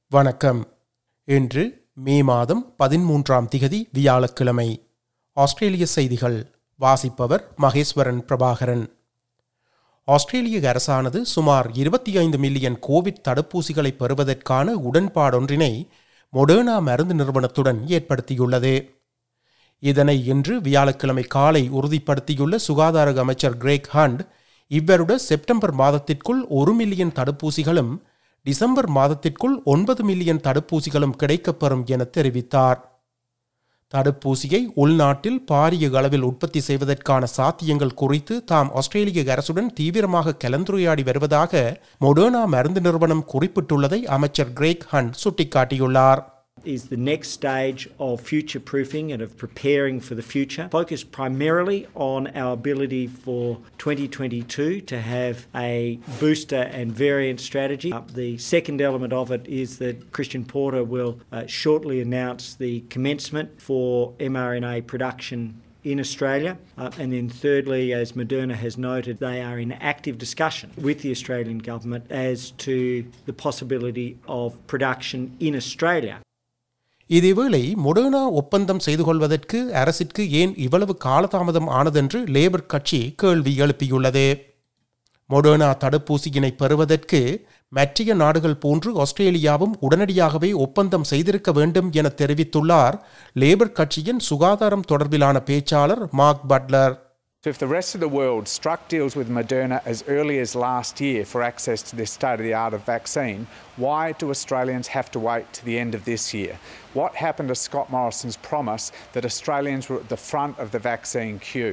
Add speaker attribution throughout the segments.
Speaker 1: வணக்கம் இன்று மே மாதம் பதிமூன்றாம் திகதி வியாழக்கிழமை ஆஸ்திரேலிய செய்திகள் வாசிப்பவர் மகேஸ்வரன் பிரபாகரன் ஆஸ்திரேலிய அரசானது சுமார் இருபத்தி ஐந்து மில்லியன் கோவிட் தடுப்பூசிகளை பெறுவதற்கான உடன்பாடொன்றினை மொடேர்னா மருந்து நிறுவனத்துடன் ஏற்படுத்தியுள்ளது இதனை இன்று வியாழக்கிழமை காலை உறுதிப்படுத்தியுள்ள சுகாதார அமைச்சர் கிரேக் ஹண்ட் இவ்வருட செப்டம்பர் மாதத்திற்குள் ஒரு மில்லியன் தடுப்பூசிகளும் டிசம்பர் மாதத்திற்குள் ஒன்பது மில்லியன் தடுப்பூசிகளும் கிடைக்கப்பெறும் என தெரிவித்தார் தடுப்பூசியை உள்நாட்டில் பாரிய அளவில் உற்பத்தி செய்வதற்கான சாத்தியங்கள் குறித்து தாம் ஆஸ்திரேலிய அரசுடன் தீவிரமாக கலந்துரையாடி வருவதாக மொடேர்னா மருந்து நிறுவனம் குறிப்பிட்டுள்ளதை அமைச்சர் கிரேக் ஹண்ட் சுட்டிக்காட்டியுள்ளார்
Speaker 2: is the next stage of future proofing and of preparing for the future, focused primarily on our ability for 2022 to have a booster and variant strategy. Uh, the second element of it is that Christian Porter will uh, shortly announce the commencement for mRNA production in Australia. Uh, and then, thirdly, as Moderna has noted, they are in active discussion with the Australian government as to the possibility of production in Australia.
Speaker 1: இதேவேளை மொடேர்னா ஒப்பந்தம் செய்து கொள்வதற்கு அரசிற்கு ஏன் இவ்வளவு காலதாமதம் ஆனதென்று labour கட்சி கேள்வி எழுப்பியுள்ளது மொடேர்னா தடுப்பூசியினை பெறுவதற்கு மற்றைய நாடுகள் போன்று ஆஸ்திரேலியாவும் உடனடியாகவே ஒப்பந்தம் செய்திருக்க வேண்டும் என தெரிவித்துள்ளார் லேபர் கட்சியின் சுகாதாரம் தொடர்பிலான பேச்சாளர் Mark Butler
Speaker 3: So, if the rest of the world struck deals with Moderna as early as last year for access to this state of the art of vaccine, why do Australians have to wait to the end of this year? What happened to Scott Morrison's promise that Australians were at the front of the vaccine queue?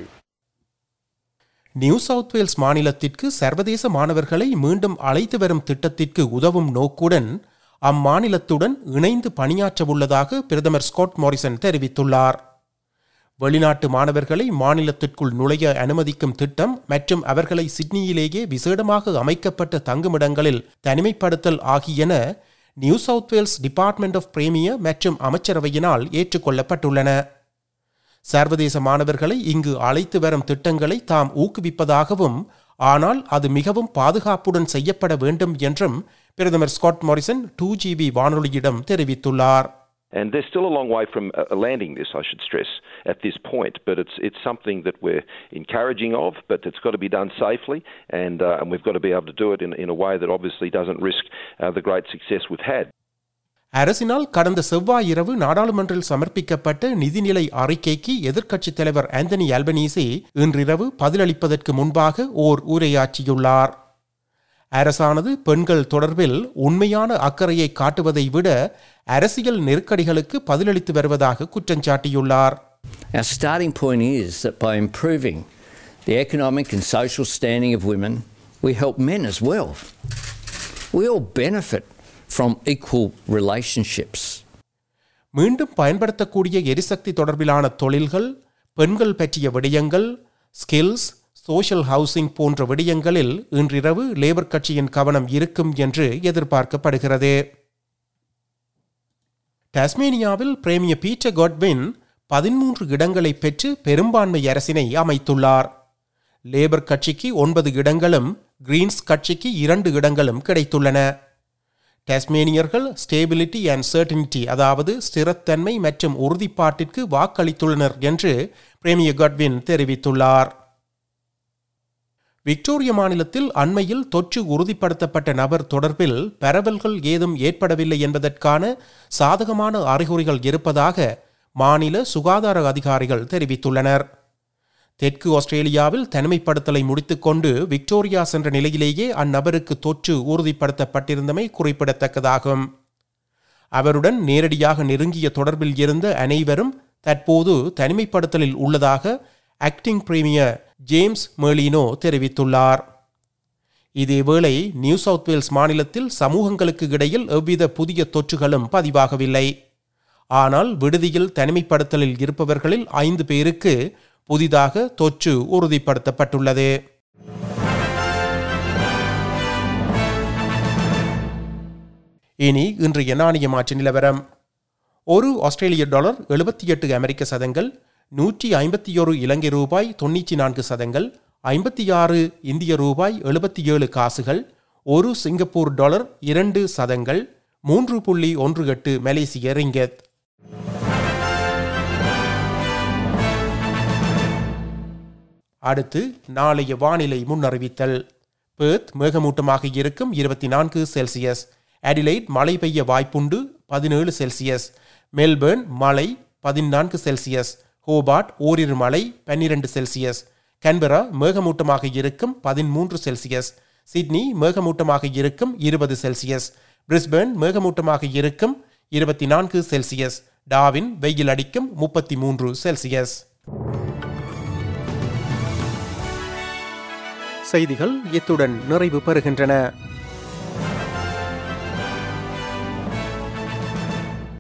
Speaker 1: New South Wales மாநிலத்திற்கு சர்வதேச மாணவர்களை மீண்டும் அழைத்து வரும் திட்டத்திற்கு உதவும் நோக்குடன் அம்மாநிலத்துடன் இணைந்து பணியாற்றவுள்ளதாக பிரதமர் ஸ்காட் மாரிசன் தெரிவித்துள்ளார் வெளிநாட்டு மாணவர்களை மாநிலத்திற்குள் நுழைய அனுமதிக்கும் திட்டம் மற்றும் அவர்களை சிட்னியிலேயே விசேடமாக அமைக்கப்பட்ட தங்குமிடங்களில் தனிமைப்படுத்தல் ஆகியன New South Wales department of premier மற்றும் அமைச்சரவையினால் ஏற்றுக்கொள்ளப்பட்டுள்ளன சர்வதேச மாணவர்களை இங்கு அழைத்து வரும் திட்டங்களை தாம் ஊக்குவிப்பதாகவும் ஆனால் அது மிகவும் பாதுகாப்புடன் செய்யப்பட வேண்டும் என்றும் பிரதமர் ஸ்காட் மாரிசன் டூ ஜிபி வானொலியிடம் தெரிவித்துள்ளார்
Speaker 4: And they're still a long way from uh, landing this, I should stress, at this point. But it's it's something that we're encouraging of, but it's got to be done safely, and, uh, and we've got to be able to do it in, in a way that obviously doesn't risk uh, the great success we've had.
Speaker 1: அரசினால் கடந்த செவ்வாய் இரவு நாடாளுமன்றில் சமர்ப்பிக்கப்பட்ட நிதிநிலை அறிக்கைக்கு எதிர்க்கட்சித் தலைவர் Anthony Albanese இன்றிரவு பதிலளிப்பதற்கு முன்பாக ஓர் உரையாற்றியுள்ளார் அரசானது பெண்கள் தொடர்பில் உண்மையான அக்கறையை காட்டுவதை விட அரசியல் நெருக்கடிகளுக்கு பதிலளித்து வருவதாக குற்றஞ்சாட்டியுள்ளார்
Speaker 5: Our starting point is that by improving the economic and social standing of women, we help men as well. We all benefit from equal relationships.
Speaker 1: மீண்டும் பயன்படுத்தக்கூடிய எரிசக்தி தொடர்பிலான தொழில்கள் பெண்கள் பற்றிய விடயங்கள் ஸ்கில்ஸ் சோஷியல் ஹவுசிங் போன்ற விடயங்களில் இன்றிரவு லேபர் கட்சியின் கவனம் இருக்கும் என்று எதிர்பார்க்கப்படுகிறது டாஸ்மேனியாவில் பிரேமிய பீட்டர் காட்வின் பதிமூன்று இடங்களை பெற்று பெரும்பான்மை அரசினை அமைத்துள்ளார் லேபர் கட்சிக்கு ஒன்பது இடங்களும் கிரீன்ஸ் கட்சிக்கு இரண்டு இடங்களும் கிடைத்துள்ளன டாஸ்மேனியர்கள் ஸ்டேபிலிட்டி அண்ட் சர்டினிட்டி அதாவது ஸ்திரத்தன்மை மற்றும் உறுதிப்பாட்டிற்கு வாக்களித்துள்ளனர் என்று பிரேமிய கட்வின் தெரிவித்துள்ளார் விக்டோரிய மாநிலத்தில் அண்மையில் தொற்று உறுதிப்படுத்தப்பட்ட நபர் தொடர்பில் பரவல்கள் ஏதும் ஏற்படவில்லை என்பதற்கான சாதகமான அறிகுறிகள் இருப்பதாக மாநில சுகாதார அதிகாரிகள் தெரிவித்துள்ளனர் தெற்கு ஆஸ்திரேலியாவில் தனிமைப்படுத்தலை முடித்துக்கொண்டு விக்டோரியா சென்ற நிலையிலேயே அந்நபருக்கு தொற்று உறுதிப்படுத்தப்பட்டிருந்தமை குறிப்பிடத்தக்கதாகும் அவருடன் நேரடியாக நெருங்கிய தொடர்பில் இருந்த அனைவரும் தற்போது தனிமைப்படுத்தலில் உள்ளதாக ஆக்டிங் பிரீமியர் ஜேம்ஸ் மேலினோ தெரிவித்துள்ளார் இதேவேளை நியூ சவுத் வேல்ஸ் மாநிலத்தில் சமூகங்களுக்கு இடையில் எவ்வித புதிய தொற்றுகளும் பதிவாகவில்லை ஆனால் விடுதியில் தனிமைப்படுத்தலில் இருப்பவர்களில் ஐந்து பேருக்கு புதிதாக தொற்று உறுதிப்படுத்தப்பட்டுள்ளது இனி இன்றைய நாணய மாற்று நிலவரம் ஒரு ஆஸ்திரேலிய டாலர் எழுபத்தி எட்டு அமெரிக்க சதங்கள் நூற்றி ஐம்பத்தி ஒரு இலங்கை ரூபாய் தொண்ணூற்றி நான்கு சதங்கள் ஐம்பத்தி ஆறு இந்திய ரூபாய் எழுபத்தி ஏழு காசுகள் ஒரு சிங்கப்பூர் டாலர் இரண்டு சதங்கள் மூன்று புள்ளி ஒன்று எட்டு மலேசிய ரிங்கத் அடுத்து நாளைய வானிலை முன்னறிவித்தல் பேர்த் மேகமூட்டமாக இருக்கும் இருபத்தி நான்கு செல்சியஸ் அடிலைட் மழை பெய்ய வாய்ப்புண்டு பதினேழு செல்சியஸ் மெல்பேர்ன் மழை பதினான்கு செல்சியஸ் ஹோபார்ட் ஓரிரு மழை பன்னிரண்டு செல்சியஸ் கன்பரா மேகமூட்டமாக இருக்கும் பதிமூன்று செல்சியஸ் சிட்னி மேகமூட்டமாக இருக்கும் இருபது செல்சியஸ் பிரிஸ்பேர்ன் மேகமூட்டமாக இருக்கும் இருபத்தி நான்கு செல்சியஸ் டாவின் வெயில் அடிக்கும் முப்பத்தி மூன்று செல்சியஸ் செய்திகள் இத்துடன் நிறைவு பெறுகின்றன